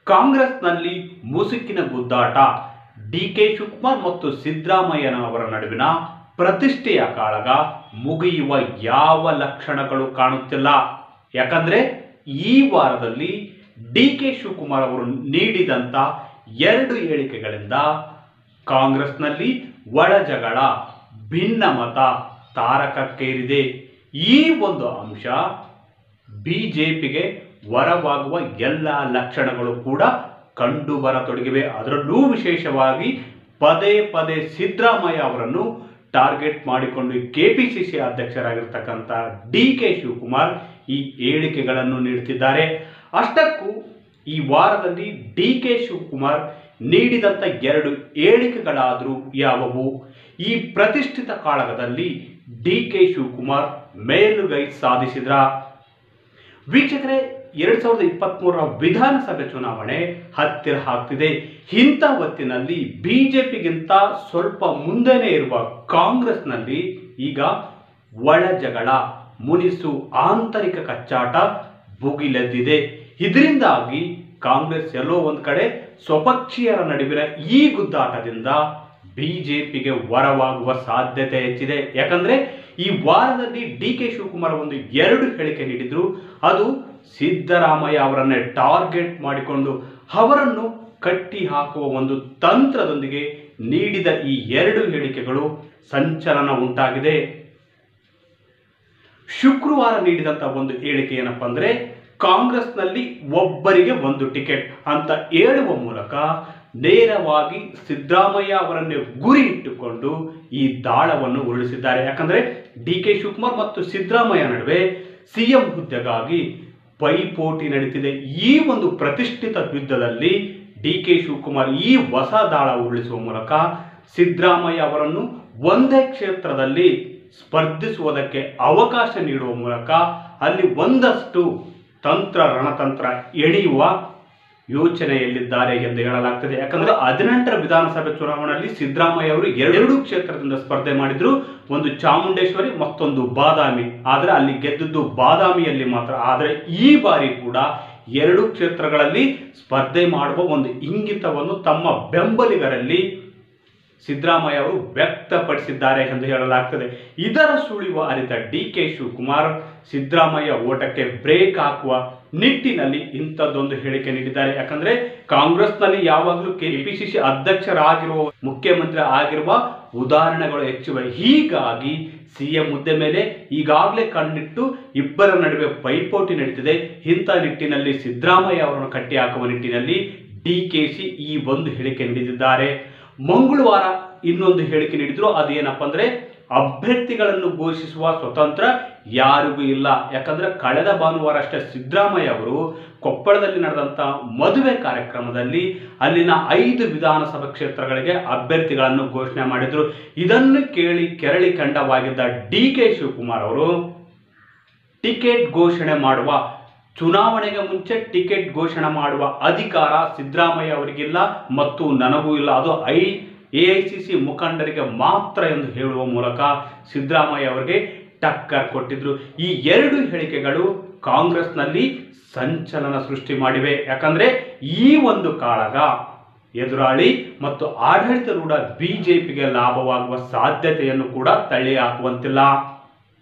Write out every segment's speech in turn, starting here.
ಕಾಂಗ್ರೆಸ್ನಲ್ಲಿ ಮುಸುಕಿನ ಗುದ್ದಾಟ D K Shivakumar ಮತ್ತು ಸಿದ್ದರಾಮಯ್ಯನವರ ನಡುವಿನ ಪ್ರತಿಷ್ಠೆಯ ಕಾಳಗ ಮುಗಿಯುವ ಯಾವ ಲಕ್ಷಣಗಳು ಕಾಣುತ್ತಿಲ್ಲ ಯಾಕಂದ್ರೆ ಈ ವಾರದಲ್ಲಿ ಡಿ ಕೆ ಶಿವಕುಮಾರ್ ಅವರು ನೀಡಿದಂಥ ಎರಡು ಹೇಳಿಕೆಗಳಿಂದ ಕಾಂಗ್ರೆಸ್ನಲ್ಲಿ ಒಳಜಗಳ ಭಿನ್ನಮತ ತಾರಕಕ್ಕೇರಿದೆ ಈ ಒಂದು ಅಂಶ ಬಿಜೆಪಿಗೆ ವರವಾಗುವ ಎಲ್ಲ ಲಕ್ಷಣಗಳು ಕೂಡ ಕಂಡು ಬರತೊಡಗಿವೆ ಅದರಲ್ಲೂ ವಿಶೇಷವಾಗಿ ಪದೇ ಪದೇ ಸಿದ್ದರಾಮಯ್ಯ ಅವರನ್ನು ಟಾರ್ಗೆಟ್ ಮಾಡಿಕೊಂಡು ಕೆಪಿಸಿಸಿ ಅಧ್ಯಕ್ಷರಾಗಿರ್ತಕ್ಕಂಥ ಡಿ ಕೆ ಶಿವಕುಮಾರ್ ಈ ಹೇಳಿಕೆಗಳನ್ನು ನೀಡುತ್ತಿದ್ದಾರೆ ಅಷ್ಟಕ್ಕೂ ಈ ವಾರದಲ್ಲಿ ಡಿ ಕೆ ಶಿವಕುಮಾರ್ ನೀಡಿದಂಥ ಎರಡು ಹೇಳಿಕೆಗಳಾದರೂ ಯಾವುವು ಈ ಪ್ರತಿಷ್ಠಿತ ಕಾಳಗದಲ್ಲಿ ಡಿ ಕೆ ಶಿವಕುಮಾರ್ ಮೇಲುಗೈ ಸಾಧಿಸಿದ್ರ ವೀಕ್ಷಕರೇ ಎರಡ್ ಸಾವಿರದ ಇಪ್ಪತ್ತ್ಮೂರರ ವಿಧಾನಸಭೆ ಚುನಾವಣೆ ಹತ್ತಿರ ಆಗ್ತಿದೆ ಇಂಥ ಹೊತ್ತಿನಲ್ಲಿ ಬಿಜೆಪಿಗಿಂತ ಸ್ವಲ್ಪ ಮುಂದೆನೇ ಇರುವ ಕಾಂಗ್ರೆಸ್ನಲ್ಲಿ ಈಗ ಒಳ ಜಗಳ ಮುನಿಸು ಆಂತರಿಕ ಕಚ್ಚಾಟ ಭುಗಿಲೆದ್ದಿದೆ ಇದರಿಂದಾಗಿ ಕಾಂಗ್ರೆಸ್ ಎಲ್ಲೋ ಒಂದು ಕಡೆ ಸ್ವಪಕ್ಷೀಯರ ನಡುವಿನ ಈ ಗುದ್ದಾಟದಿಂದ ಬಿಜೆಪಿಗೆ ವರವಾಗುವ ಸಾಧ್ಯತೆ ಹೆಚ್ಚಿದೆ ಯಾಕಂದ್ರೆ ಈ ವಾರದಲ್ಲಿ ಡಿ ಕೆ ಶಿವಕುಮಾರ್ ಒಂದು ಎರಡು ಹೇಳಿಕೆ ನೀಡಿದ್ರು ಅದು ಸಿದ್ದರಾಮಯ್ಯ ಅವರನ್ನೇ ಟಾರ್ಗೆಟ್ ಮಾಡಿಕೊಂಡು ಅವರನ್ನು ಕಟ್ಟಿ ಹಾಕುವ ಒಂದು ತಂತ್ರದೊಂದಿಗೆ ನೀಡಿದ ಈ ಎರಡು ಹೇಳಿಕೆಗಳು ಸಂಚಲನ ಉಂಟಾಗಿದೆ ಶುಕ್ರವಾರ ನೀಡಿದಂಥ ಒಂದು ಹೇಳಿಕೆ ಏನಪ್ಪ ಅಂದರೆ ಕಾಂಗ್ರೆಸ್ನಲ್ಲಿ ಒಬ್ಬರಿಗೆ ಒಂದು ಟಿಕೆಟ್ ಅಂತ ಹೇಳುವ ಮೂಲಕ ನೇರವಾಗಿ ಸಿದ್ದರಾಮಯ್ಯ ಅವರನ್ನೇ ಗುರಿ ಇಟ್ಟುಕೊಂಡು ಈ ದಾಳವನ್ನು ಉರುಳಿಸಿದ್ದಾರೆ ಯಾಕಂದ್ರೆ ಡಿ ಕೆ ಶಿವಕುಮಾರ್ ಮತ್ತು ಸಿದ್ದರಾಮಯ್ಯ ನಡುವೆ ಸಿಎಂ ಹುದ್ದೆಗಾಗಿ ಪೈಪೋಟಿ ನಡೀತಿದೆ ಈ ಒಂದು ಪ್ರತಿಷ್ಠಿತ ಯುದ್ಧದಲ್ಲಿ ಡಿ ಕೆ ಶಿವಕುಮಾರ್ ಈ ಹೊಸ ದಾಳ ಉರುಳಿಸುವ ಮೂಲಕ ಸಿದ್ದರಾಮಯ್ಯ ಅವರನ್ನು ಒಂದೇ ಕ್ಷೇತ್ರದಲ್ಲಿ ಸ್ಪರ್ಧಿಸುವುದಕ್ಕೆ ಅವಕಾಶ ನೀಡುವ ಮೂಲಕ ಅಲ್ಲಿ ಒಂದಷ್ಟು ತಂತ್ರ ರಣತಂತ್ರ ಎಳೆಯುವ ಯೋಚನೆಯಲ್ಲಿದ್ದಾರೆ ಎಂದು ಹೇಳಲಾಗ್ತದೆ ಯಾಕಂದ್ರೆ ಹದಿನೆಂಟರ ವಿಧಾನಸಭೆ ಚುನಾವಣೆಯಲ್ಲಿ ಸಿದ್ದರಾಮಯ್ಯ ಅವರು ಎರಡು ಕ್ಷೇತ್ರದಿಂದ ಸ್ಪರ್ಧೆ ಮಾಡಿದ್ರು ಒಂದು ಚಾಮುಂಡೇಶ್ವರಿ ಮತ್ತೊಂದು ಬಾದಾಮಿ ಆದರೆ ಅಲ್ಲಿ ಗೆದ್ದದ್ದು ಬಾದಾಮಿಯಲ್ಲಿ ಮಾತ್ರ ಆದರೆ ಈ ಬಾರಿ ಕೂಡ ಎರಡು ಕ್ಷೇತ್ರಗಳಲ್ಲಿ ಸ್ಪರ್ಧೆ ಮಾಡುವ ಒಂದು ಇಂಗಿತವನ್ನು ತಮ್ಮ ಬೆಂಬಲಿಗರಲ್ಲಿ ಸಿದ್ದರಾಮಯ್ಯ ಅವರು ವ್ಯಕ್ತಪಡಿಸಿದ್ದಾರೆ ಎಂದು ಹೇಳಲಾಗ್ತದೆ ಇದರ ಸುಳಿವು ಅರಿತ ಡಿ ಕೆ ಶಿವಕುಮಾರ್ ಸಿದ್ದರಾಮಯ್ಯ ಓಟಕ್ಕೆ ಬ್ರೇಕ್ ಹಾಕುವ ನಿಟ್ಟಿನಲ್ಲಿ ಇಂಥದ್ದೊಂದು ಹೇಳಿಕೆ ನೀಡಿದ್ದಾರೆ ಯಾಕಂದ್ರೆ ಕಾಂಗ್ರೆಸ್ನಲ್ಲಿ ಯಾವಾಗಲೂ ಕೆಪಿಸಿಸಿ ಅಧ್ಯಕ್ಷರಾಗಿರುವ ಮುಖ್ಯಮಂತ್ರಿ ಆಗಿರುವ ಉದಾಹರಣೆಗಳು ಹೆಚ್ಚಿವೆ ಹೀಗಾಗಿ ಸಿಎಂ ಹುದ್ದೆ ಮೇಲೆ ಈಗಾಗಲೇ ಕಣ್ಣಿಟ್ಟು ಇಬ್ಬರ ನಡುವೆ ಪೈಪೋಟಿ ನಡೀತಿದೆ ಇಂಥ ನಿಟ್ಟಿನಲ್ಲಿ ಸಿದ್ದರಾಮಯ್ಯ ಅವರನ್ನು ಕಟ್ಟಿ ಹಾಕುವ ನಿಟ್ಟಿನಲ್ಲಿ ಡಿ ಕೆ ಸಿ ಈ ಒಂದು ಹೇಳಿಕೆ ನೀಡಿದ್ದಾರೆ ಮಂಗಳವಾರ ಇನ್ನೊಂದು ಹೇಳಿಕೆ ನೀಡಿದ್ರು ಅದೇನಪ್ಪ ಅಂದ್ರೆ ಅಭ್ಯರ್ಥಿಗಳನ್ನು ಘೋಷಿಸುವ ಸ್ವತಂತ್ರ ಯಾರಿಗೂ ಇಲ್ಲ ಯಾಕಂದ್ರೆ ಕಳೆದ ಭಾನುವಾರ ಅಷ್ಟೇ ಸಿದ್ದರಾಮಯ್ಯ ಅವರು ಕೊಪ್ಪಳದಲ್ಲಿ ನಡೆದಂಥ ಮದುವೆ ಕಾರ್ಯಕ್ರಮದಲ್ಲಿ ಅಲ್ಲಿನ ಐದು ವಿಧಾನಸಭಾ ಕ್ಷೇತ್ರಗಳಿಗೆ ಅಭ್ಯರ್ಥಿಗಳನ್ನು ಘೋಷಣೆ ಮಾಡಿದ್ರು ಇದನ್ನು ಕೇಳಿ ಕೆರಳಿ ಕಂಡವಾಗಿದ್ದ ಡಿ ಕೆ ಶಿವಕುಮಾರ್ ಅವರು ಟಿಕೆಟ್ ಘೋಷಣೆ ಮಾಡುವ ಚುನಾವಣೆಗೆ ಮುಂಚೆ ಟಿಕೆಟ್ ಘೋಷಣೆ ಮಾಡುವ ಅಧಿಕಾರ ಸಿದ್ದರಾಮಯ್ಯ ಅವರಿಗಿಲ್ಲ ಮತ್ತು ನನಗೂ ಇಲ್ಲ ಅದು I A I C C ಮುಖಂಡರಿಗೆ ಮಾತ್ರ ಎಂದು ಹೇಳುವ ಮೂಲಕ ಸಿದ್ದರಾಮಯ್ಯ ಅವರಿಗೆ ಟಕ್ಕರ್ ಕೊಟ್ಟಿದ್ರು ಈ ಎರಡು ಹೇಳಿಕೆಗಳು ಕಾಂಗ್ರೆಸ್ನಲ್ಲಿ ಸಂಚಲನ ಸೃಷ್ಟಿ ಮಾಡಿವೆ ಯಾಕಂದ್ರೆ ಈ ಒಂದು ಕಾಳಗ ಎದುರಾಳಿ ಮತ್ತು ಆಡಳಿತಾರೂಢ ಬಿಜೆಪಿಗೆ ಲಾಭವಾಗುವ ಸಾಧ್ಯತೆಯನ್ನು ಕೂಡ ತಳ್ಳಿ ಹಾಕುವಂತಿಲ್ಲ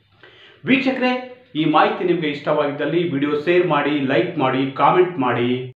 ವೀಕ್ಷಕರೇ ಈ ಮಾಹಿತಿ ನಿಮಗೆ ಇಷ್ಟವಾಗಿದ್ದಲ್ಲಿ ವಿಡಿಯೋ ಶೇರ್ ಮಾಡಿ ಲೈಕ್ ಮಾಡಿ ಕಾಮೆಂಟ್ ಮಾಡಿ